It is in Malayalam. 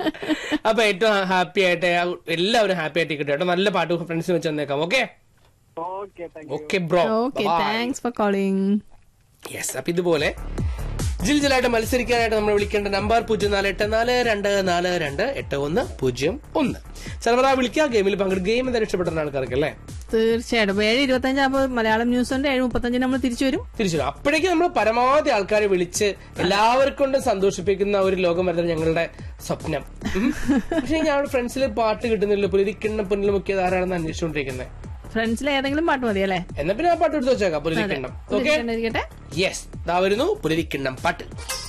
അപ്പൊ ഏറ്റവും ഹാപ്പി ആയിട്ട് എല്ലാവരും ഹാപ്പി ആയിട്ട് കിട്ടും കേട്ടോ നല്ല പാട്ട് ഫ്രണ്ട്സിന് വെച്ച് തന്നേക്കാം okay okay thank you okay bro okay thanks for calling yes അപ്പൊ ഇതുപോലെ ജിൽ ജിലായിട്ട് മത്സരിക്കാനായിട്ട് നമ്മൾ വിളിക്കേണ്ട നമ്പർ പൂജ്യം നാല് എട്ട് നാല് രണ്ട് നാല് രണ്ട് എട്ട് ഒന്ന് പൂജ്യം ഒന്ന് ചിലവർ ആ വിളിക്കുക ഗെയിമിൽ പങ്കെടുക്കുക ഗെയിം എന്തായാലും ഇഷ്ടപ്പെട്ട ആൾക്കാർക്ക് അല്ലേ തീർച്ചയായിട്ടും ഏഴ് ഇരുപത്തഞ്ച് ആകുമ്പോൾ മലയാളം ന്യൂസ് ഉണ്ട് ഏഴ് മുപ്പത്തഞ്ചിന് നമ്മൾ തിരിച്ചു വരും തിരിച്ചു വരും. അപ്പോഴേക്കും നമ്മൾ പരമാവധി ആൾക്കാരെ വിളിച്ച് എല്ലാവർക്കും കൊണ്ടും സന്തോഷിപ്പിക്കുന്ന ഒരു ലോകം വരുന്നത് ഞങ്ങളുടെ സ്വപ്നം ഉം. പക്ഷെ ഞങ്ങളുടെ ഫ്രണ്ട്സിൽ പാട്ട് കിട്ടുന്നില്ല പുലിരിക്കിണ്ണ പൊന്നിൽ മുഖ്യ ആരാണെന്ന് അന്വേഷിച്ചുകൊണ്ടിരിക്കുന്നത് ഫ്രണ്ട്സിൽ ഏതെങ്കിലും പാട്ട് മതി അല്ലേ എന്നാ പിന്നെ ആ പാട്ട് എടുത്ത് വെച്ചേക്കാം പുലിരിക്കിണ്ണം ഓക്കെ ഇരിക്കട്ടെ യെസ് ഇതാ വരുന്നു പുലിരിക്കിണ്ണം പാട്ട്